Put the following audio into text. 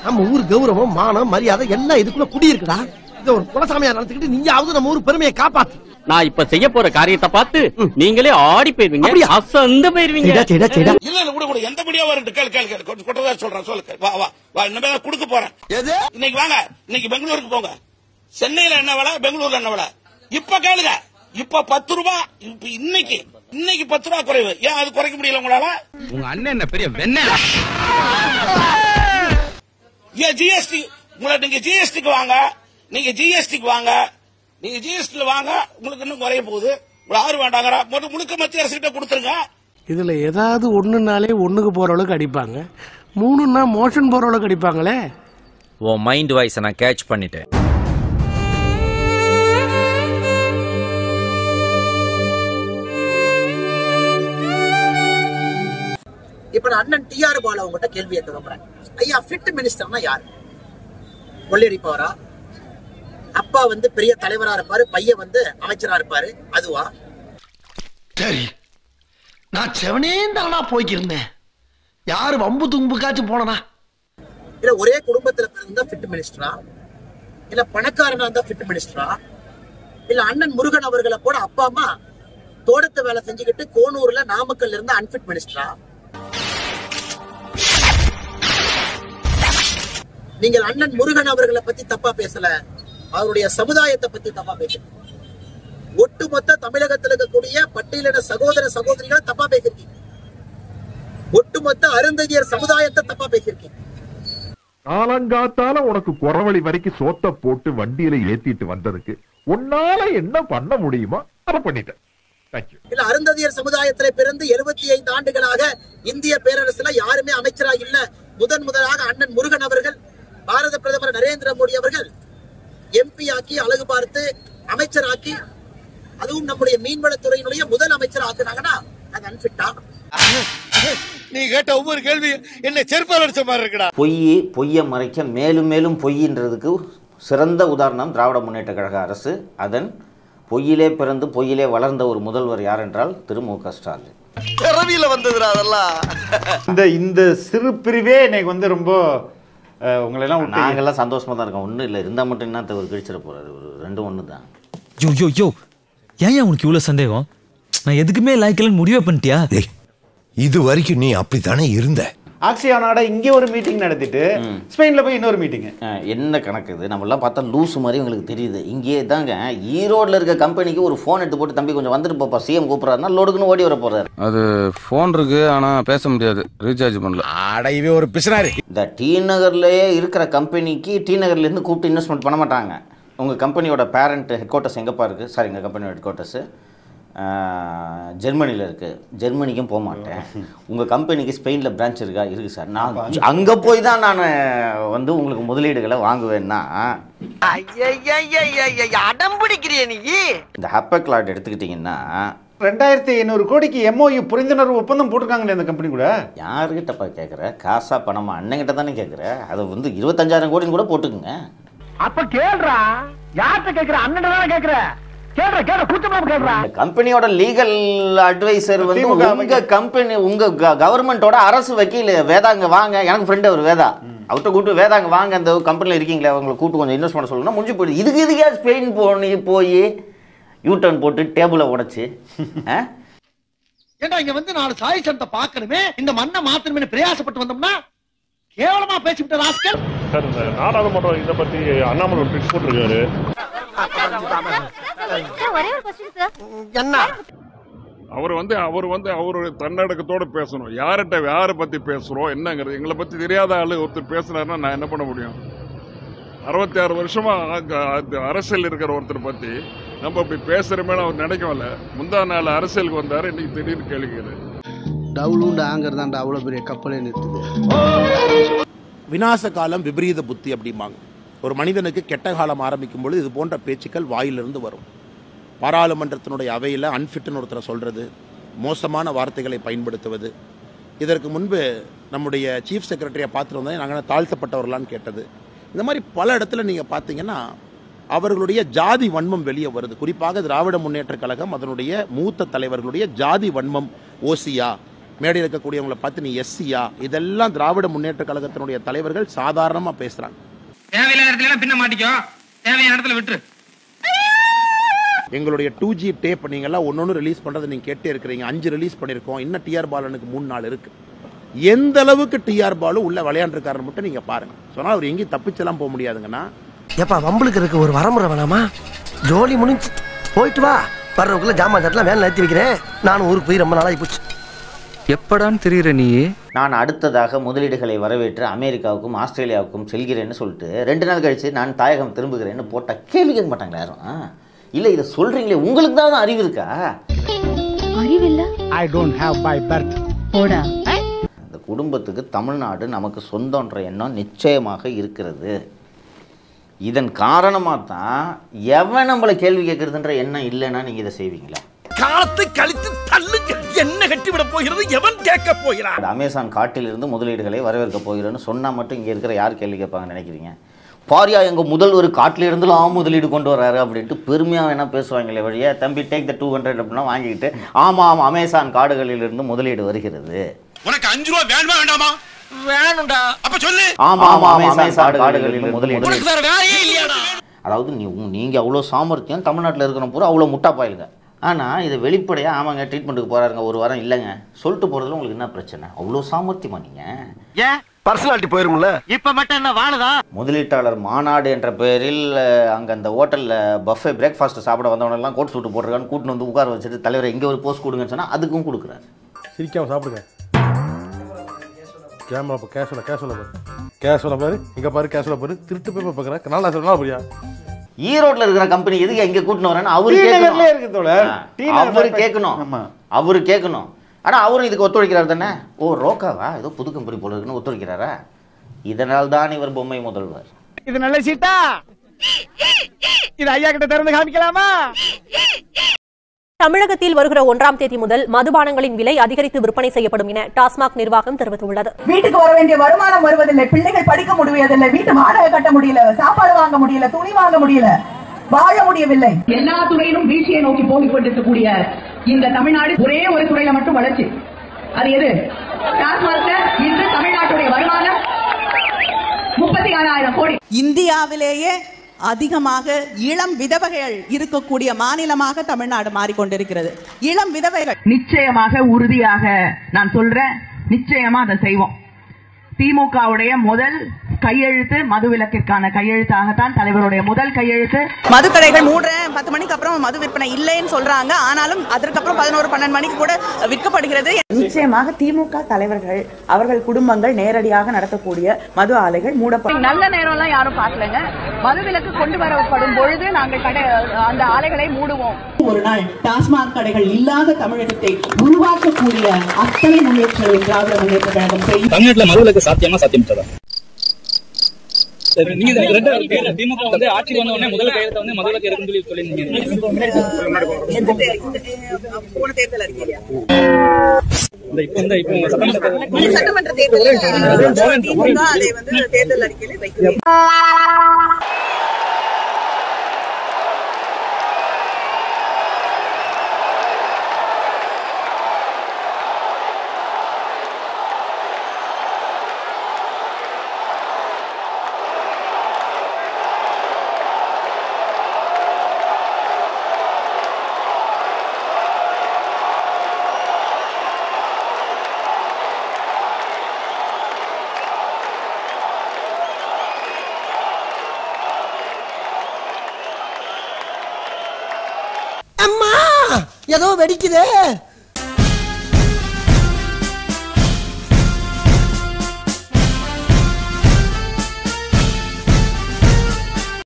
நம்ம ஊர் கௌரவம் மானம் மரியாதை எல்லாம் இதுக்குள்ள குடி இருக்குடா இத ஒரு குலசாமியா நடத்திக்கிட்டு நீயாவது நம்ம ஊர் பெருமையை காப்பாத்து நான் இப்ப செய்ய போற காரியத்தை பார்த்து நீங்களே ஆடி போயிருவீங்க அப்படியா? அசந்து போயிருவீங்க செய்டா செய்டா செய்டா இல்ல இல்ல கூட கூட எந்த முடியா வரட்டும் கேளு கேளு கேளு கொஞ்சம் கொட்டதா சொல்றேன் சொல்லு வா வா வா இனிமே தான் கொடுக்க போறேன் எது இன்னைக்கு வாங்க இன்னைக்கு பெங்களூருக்கு போங்க சென்னையில என்ன விலை பெங்களூர்ல என்ன விலை இப்ப கேளுங்க இப்ப பத்து ரூபாய் இப்ப இன்னைக்கு இன்னைக்கு பத்து ரூபாய் குறைவு ஏன் அது குறைக்க முடியல உங்களால உங்க அண்ணன் என்ன பெரிய வெண்ணெய் ஏன் ஜிஎஸ்டி உங்களை நீங்க ஜிஎஸ்டிக்கு வாங்க நீங்க ஜிஎஸ்டிக்கு வாங்க நீங்க ஜிஎஸ்டில வாங்க உங்களுக்கு இன்னும் குறைய போகுது உங்களை ஆறு வேண்டாங்கடா முதல்ல முழுக்க மத்திய அரசு கிட்ட கொடுத்துருங்க இதுல ஏதாவது ஒண்ணுனாலே ஒண்ணுக்கு போற அளவுக்கு அடிப்பாங்க மூணுன்னா மோஷன் போற அளவுக்கு அடிப்பாங்களே உன் மைண்ட் வாய்ஸை நான் கேட்ச் பண்ணிட்டேன் இப்ப நான் அண்ணன் டிஆர் பாலா உங்ககிட்ட கேள்வி கேட்க விரும்புறேன் ஐயா ஃபிட் மினிஸ்டர்னா யார் கொள்ளையடிப்பவரா அப்பா வந்து பெரிய தலைவரா இருப்பாரு பையன் வந்து அமைச்சரா இருப்பாரு அதுவா சரி நான் செவனே தானா போய்க்கிருந்தேன் யாரு வம்பு தும்புக்காச்சும் போனனா இல்ல ஒரே குடும்பத்துல பிறந்தா ஃபிட் மினிஸ்டரா இல்ல பணக்காரனா இருந்தா ஃபிட் மினிஸ்டரா இல்ல அண்ணன் முருகன் அவர்களை போல அப்பா அம்மா தோட்டத்து வேலை செஞ்சுக்கிட்டு கோனூர்ல நாமக்கல்ல இருந்து அன்பிட் மினிஸ்டரா நீங்கள் அண்ணன் முருகன் அவர்களை பத்தி தப்பா பேசல அவருடைய சமுதாயத்தை பத்தி தப்பா பேசுறீங்க ஒட்டுமொத்த தமிழகத்தில் இருக்கக்கூடிய பட்டியலின சகோதர சகோதரிகளை தப்பா பேசிருக்கீங்க ஒட்டுமொத்த அருந்ததியர் சமுதாயத்தை தப்பா பேசிருக்கீங்க காலங்காத்தால உனக்கு குறவழி வரைக்கும் சோத்த போட்டு வண்டியில ஏத்திட்டு வந்ததுக்கு உன்னால என்ன பண்ண முடியுமோ அதை பண்ணிட்டேன் தேங்க்யூ இல்ல அருந்ததியர் சமுதாயத்திலே பிறந்து எழுபத்தி ஐந்து ஆண்டுகளாக இந்திய பேரரசுல யாருமே அமைச்சராக இல்ல முதன் முதலாக அண்ணன் முருகன் அவர்கள் பாரத பிரதமர் நரேந்திர மோடி அவர்கள் எம்பி ஆக்கி அழகு பார்த்து அமைச்சராக்கி அதுவும் நம்முடைய மீன்வளத்துறையினுடைய முதல் அமைச்சர் ஆக்குனாங்கன்னா அது அன்பிட்டா நீ கேட்ட ஒவ்வொரு கேள்வி என்ன செருப்பால் அடிச்ச மாதிரி இருக்குடா பொய் பொய்யை மறைக்க மேலும் மேலும் பொய்ன்றதுக்கு சிறந்த உதாரணம் திராவிட முன்னேற்ற கழக அரசு அதன் பொய்யிலே பிறந்து பொய்யிலே வளர்ந்த ஒரு முதல்வர் யார் என்றால் திரு மு க ஸ்டாலின் பிறவியில வந்ததுடா அதெல்லாம் இந்த இந்த சிறு பிரிவே இன்னைக்கு வந்து ரொம்ப அஹ், உங்களை எல்லாம் விட்டு நாங்கெல்லாம் சந்தோஷமா தான் இருக்கோம் ஒன்றும் இல்லை இருந்தால் மட்டும் என்ன அவர் கிழிச்சிட போறாரு ஒரு ரெண்டும் ஒன்று தான் யோ யோ யோ ஏன் ஏன் உனக்கு இவ்வளோ சந்தேகம் நான் எதுக்குமே லாய்க்கலன்னு முடிவே பண்ணிட்டியா இது வரைக்கும் நீ அப்படித்தானே இருந்த ஆக்சியானோட இங்கே ஒரு மீட்டிங் நடத்திட்டு ஸ்பெயின்ல போய் இன்னொரு மீட்டிங் அஹ், என்ன கணக்கு இது நம்மளாம் பார்த்தா லூசு மாதிரி உங்களுக்கு தெரியுது இங்கேயே தாங்க ஈரோட்டில் இருக்க கம்பெனிக்கு ஒரு ஃபோன் எடுத்து போட்டு தம்பி கொஞ்சம் வந்துட்டு போப்பா சிஎம் கூப்பிட்றாருன்னா லோடுக்குன்னு ஓடி வர போறாரு அது ஃபோன் இருக்கு ஆனா பேச முடியாது ரீசார்ஜ் பண்ணல அடையவே ஒரு பிசினாரி இந்த டி நகர்லேயே இருக்கிற கம்பெனிக்கு டி நகர்லேருந்து கூப்பிட்டு இன்வெஸ்ட்மெண்ட் பண்ண மாட்டாங்க உங்கள் கம்பெனியோட பேரண்ட் ஹெட் குவார்ட்டர்ஸ் எங்கேப்பா இருக்குது சாரி எங்கள் கம்பெனியோட ஹெட் குவார்ட்டர்ஸு ஜெர்மனியில் இருக்குது ஜெர்மனிக்கும் போக மாட்டேன் உங்கள் கம்பெனிக்கு ஸ்பெயினில் பிரான்ச் இருக்கா இருக்குது சார் நான் அங்கே போய் தான் நான் வந்து உங்களுக்கு முதலீடுகளை வாங்குவேன்னா அடம் பிடிக்கிறிய நீ இந்த ஹப்பக் லாட் எடுத்துக்கிட்டிங்கன்னா ரெண்டாயிரத்தி ஐநூறு கோடிக்கு எம்ஓயு புரிந்துணர்வு ஒப்பந்தம் போட்டிருக்காங்களே அந்த கம்பெனி கூட யாருக்கிட்டப்பா கேட்குற காசா பணமா அண்ணங்கிட்ட தானே கேட்குற அதை வந்து இருபத்தஞ்சாயிரம் கோடின்னு கூட போட்டுக்குங்க அப்ப கேள்றா யார்கிட்ட கேக்குற அண்ணன் தானே கேக்குற கேள்ற கேள்ற கூச்சமா கேள்றா இந்த கம்பெனியோட லீகல் அட்வைசர் வந்து திமுக உங்க கம்பெனி உங்க கவர்மெண்டோட அரசு வக்கீல் வேதாங்க வாங்க எனக்கு ஃப்ரெண்ட் அவர் வேதா அவர்கிட்ட கூப்பிட்டு வேதாங்க வாங்க அந்த கம்பெனியில் இருக்கீங்களே அவங்களை கூப்பிட்டு கொஞ்சம் இன்வெஸ்ட் பண்ண சொல்லணும்னா முடிஞ்சு போயிடுது இதுக்கு இதுக்கே ஸ்பெயின் போனி போய் யூ டர்ன் போட்டு டேபிளை உடைச்சு ஆ? ஏண்டா இங்க வந்து நாலு சாய் சனத்தை பார்க்கணுமே இந்த மண்ணை மாத்தணுமே பிரயாசப்பட்டு வந்தோம்னா கேவலமா பேசிவிட்ட ராஸ்கல் சார் இந்த நாடாளுமன்றம் இதை பத்தி அண்ணாமலை ஒரு ட்விட் போட்டிருக்காரு ஒரே ஒரு கொஸ்டின் சார் என்ன அவர் வந்து அவர் வந்து அவர் தன்னடக்கத்தோட பேசணும் யார்கிட்ட யாரை பத்தி பேசுறோம் என்னங்கிறது எங்களை பத்தி தெரியாத ஆளு ஒருத்தர் பேசுனாருன்னா நான் என்ன பண்ண முடியும் அறுபத்தி ஆறு வருஷமா அங்க அது அரசியல் இருக்கிற ஒருத்தர் பத்தி நம்ம இப்படி பேசுறோமேனு அவர் நினைக்கவில்ல முந்தா நாள் அரசியலுக்கு வந்தாரு இன்னைக்கு திடீர்னு கேள்விக்கிறது டவுலுண்டு ஆங்கர் தான்டா அவ்வளோ பெரிய கப்பலே நிறுத்துது விநாச காலம் விபரீத புத்தி அப்படிம்பாங்க ஒரு மனிதனுக்கு கெட்ட காலம் ஆரம்பிக்கும் பொழுது இது போன்ற பேச்சுக்கள் வாயிலிருந்து வரும் பாராளுமன்றத்தினுடைய அவையில் அன்ஃபிட்னு ஒருத்தரை சொல்றது மோசமான வார்த்தைகளை பயன்படுத்துவது இதற்கு முன்பு நம்முடைய சீஃப் செக்ரட்டரியை பார்த்துட்டு வந்தேன் நாங்கள் தாழ்த்தப்பட்டவர்களான்னு கேட்டது இந்த மாதிரி பல இடத்துல நீங்கள் பார்த்தீங்கன்னா அவர்களுடைய ஜாதி வன்மம் வெளியே வருது குறிப்பாக திராவிட முன்னேற்ற கழகம் அதனுடைய மூத்த தலைவர்களுடைய ஜாதி வன்மம் ஓசியா மேடையில் இருக்கக்கூடியவங்களை பார்த்து நீ எஸ்சியா இதெல்லாம் திராவிட முன்னேற்ற கழகத்தினுடைய தலைவர்கள் சாதாரணமா பேசுறாங்க தேவையில்லாத இடத்துல எல்லாம் பின்ன மாட்டிக்கோ தேவையான இடத்துல விட்டுரு எங்களுடைய டூ ஜி டேப் நீங்க எல்லாம் ஒன்னொன்னு ரிலீஸ் பண்றது நீங்க கேட்டே இருக்கிறீங்க அஞ்சு ரிலீஸ் பண்ணிருக்கோம் இன்னும் டிஆர் பாலனுக்கு மூணு நாள் இருக்கு எந்த அளவுக்கு டிஆர் பாலு உள்ள விளையாண்டுருக்காருன்னு மட்டும் நீங்க பாருங்க சொன்னா அவர் எங்கேயும் தப்பிச்செல்லாம் போக முடியாதுங்கன்னா ஏப்பா வம்பளுக்கு இருக்கு ஒரு வரமுறை வேணாமா ஜோலி முடிஞ்சு போயிட்டு வா வர்றவக்குள்ள ஜாமான் தட்டலாம் வேலை நிறுத்தி வைக்கிறேன் நானும் ஊருக்கு போய் ரொம்ப நாளாகி போச்சு எப்படான்னு தெரியுற நீ நான் அடுத்ததாக முதலீடுகளை வரவேற்று அமெரிக்காவுக்கும் ஆஸ்திரேலியாவுக்கும் செல்கிறேன்னு சொல்லிட்டு ரெண்டு நாள் கழிச்சு நான் தாயகம் திரும்புகிறேன்னு போட்டால் கேள்வி கேட்க மாட்டாங்களா யாரும் இல்லை இதை சொல்றீங்களே உங்களுக்கு தான் அறிவு இருக்கா அறிவில்ல I don't have by birth போடா இந்த குடும்பத்துக்கு தமிழ்நாடு நமக்கு சொந்தன்ற எண்ணம் நிச்சயமாக இருக்கிறது இதன் காரணமாக தான் எவன் நம்மளை கேள்வி கேட்கறதுன்ற எண்ணம் இல்லைன்னா நீங்கள் இதை செய்வீங்களா காலத்தை கழித்து தள்ளுங்கள் என்ன கட்டிவிட போகிறது எவன் கேட்க போகிறான் இந்த அமேசான் காட்டிலிருந்து முதலீடுகளை வரவேற்க போகிறேன்னு சொன்னால் மட்டும் இங்கே இருக்கிற யார் கேள்வி கேட்பாங்கன்னு நினைக்கிறீங்க பாரியா எங்கள் முதல்வர் காட்டில் இருந்துலாம் முதலீடு கொண்டு வராரு அப்படின்ட்டு பெருமையாக வேணால் பேசுவாங்களே வழியா தம்பி டேக் த டூ ஹண்ட்ரட் அப்படின்னா வாங்கிக்கிட்டு ஆமாம் ஆமாம் அமேசான் காடுகளிலிருந்து முதலீடு வருகிறது உனக்கு அஞ்சு ரூபா வேணுமா வேண்டாமா வேணும்டா அப்ப சொல்லு ஆமாம் ஆமாம் அமேசான் காடுகளிலிருந்து முதலீடு உனக்கு வேற வேலையே இல்லையாடா அதாவது நீ நீங்கள் அவ்வளோ சாமர்த்தியம் தமிழ்நாட்டில் இருக்கிற பூரா அவ்வளோ முட்டா பாயிலுங்க ஆனால் இதை வெளிப்படையாக ஆமாங்க ட்ரீட்மெண்ட்டுக்கு போகிறாருங்க ஒரு வாரம் இல்லைங்க சொல்லிட்டு போகிறதுல உங்களுக்கு என்ன பிரச்சனை அவ்வளோ சாமர்த்தியமா நீங்கள் ஏன் பர்சனாலிட்டி போயிரும்ல இப்ப மட்டும் என்ன வாழுதா முதலீட்டாளர் மாநாடு என்ற பெயரில் அங்கே அந்த ஹோட்டலில் பஃபே பிரேக்ஃபாஸ்ட் சாப்பிட வந்தவனெல்லாம் கோட் சூட்டு போட்டிருக்கான்னு கூட்டின்னு வந்து உட்கார வச்சுட்டு தலைவரை இங்கே ஒரு போஸ்ட் கொடுங்கன்னு சொன்னால் அதுக்கும் கொடுக்குறாரு சிரிக்காம சாப்பிடுங்க கேமரா இப்போ கேஷோல கேஷோல பாரு கேஷோல பாரு இங்க பாரு கேஷோல பாரு திருட்டு போய் பார்க்குறேன் நல்லா சொல்லலாம் புரியா ஈரோட்ல இருக்கிற கம்பெனி எதுக்கு இங்கே கூட்டின்னு வரேன்னு அவரு டி கேட்கணும் நகர்லயே இருக்கு தோழர். ஆ, டி நகர் அவரு தான் கேட்கணும் ஆமா. அவரு கேட்கணும் ஆனா அவரும் இதுக்கு ஒத்துழைக்கிறார் தானே ஓ ரோக்காவா ஏதோ புது கம்பெனி போல இருக்குன்னு ஒத்துழைக்கிறாரா இதனால் தான் இவர் பொம்மை முதல்வர் இது நல்ல சீட்டா இது ஐயா கிட்ட திறந்து காமிக்கலாமா தமிழகத்தில் வருகிற ஒன்றாம் தேதி முதல் மதுபானங்களின் விலை அதிகரித்து விற்பனை செய்யப்படும் என டாஸ்மாக் நிர்வாகம் தெரிவித்துள்ளது வீட்டுக்கு வர வேண்டிய வருமானம் வருவதில்லை பிள்ளைகள் படிக்க முடியவில்லை வீட்டு வாடகை கட்ட முடியல சாப்பாடு வாங்க முடியல துணி வாங்க முடியல வாழ முடியவில்லை எல்லா துறையிலும் வீழ்ச்சியை நோக்கி போகிக் கொண்டிருக்கக்கூடிய இந்த தமிழ்நாடு ஒரே ஒரு துறையில மட்டும் வளர்ச்சி அது எது டாஸ்மாக்ல இன்று தமிழ்நாட்டுடைய வருமானம் முப்பத்தி ஆறாயிரம் கோடி இந்தியாவிலேயே அதிகமாக இளம் விதவைகள் இருக்கக்கூடிய மாநிலமாக தமிழ்நாடு மாறிக்கொண்டிருக்கிறது இளம் விதவைகள் நிச்சயமாக உறுதியாக நான் சொல்றேன் நிச்சயமா அதை செய்வோம் திமுகவுடைய முதல் கையெழுத்து மதுவிலக்கிற்கான கையெழுத்தாகத்தான் தலைவருடைய முதல் கையெழுத்து மதுக்கடைகள் மூடுறேன் பத்து மணிக்கு அப்புறம் மது விற்பனை இல்லைன்னு சொல்றாங்க ஆனாலும் அதற்கப்புறம் பதினோரு பன்னெண்டு மணிக்கு கூட விற்கப்படுகிறது நிச்சயமாக திமுக தலைவர்கள் அவர்கள் குடும்பங்கள் நேரடியாக நடத்தக்கூடிய மது ஆலைகள் மூடப்படும் நல்ல நேரம்லாம் யாரும் பார்க்கலங்க மதுவிலக்கு கொண்டு வரப்படும் பொழுது நாங்கள் கடை அந்த ஆலைகளை மூடுவோம் ஒரு நாள் டாஸ்மாக் கடைகள் இல்லாத தமிழகத்தை உருவாக்கக்கூடிய அத்தனை முன்னேற்றங்களும் திராவிட முன்னேற்ற கழகம் செய்யும் தமிழ்நாட்டுல மதுவிலக்கு சாத்தியமா சாத்தியமற்றதா சரி, நீங்க இந்த ரெண்டு பேர் திமுக வந்து ஆட்சி வந்த உடனே முதல் கையெழுத்த வந்து மதுவிலக்கு இருக்குன்னு சொல்லி சொல்லியிருந்தீங்க போன தேர்தல் அறிக்கையில இந்த இப்போ இந்த இப்போ சட்டமன்ற தேர்தல் சட்டமன்ற தேர்தல் திமுக அதை வந்து தேர்தல் அறிக்கையில வைக்கவே அம்மா ஏதோ வெடிக்குதே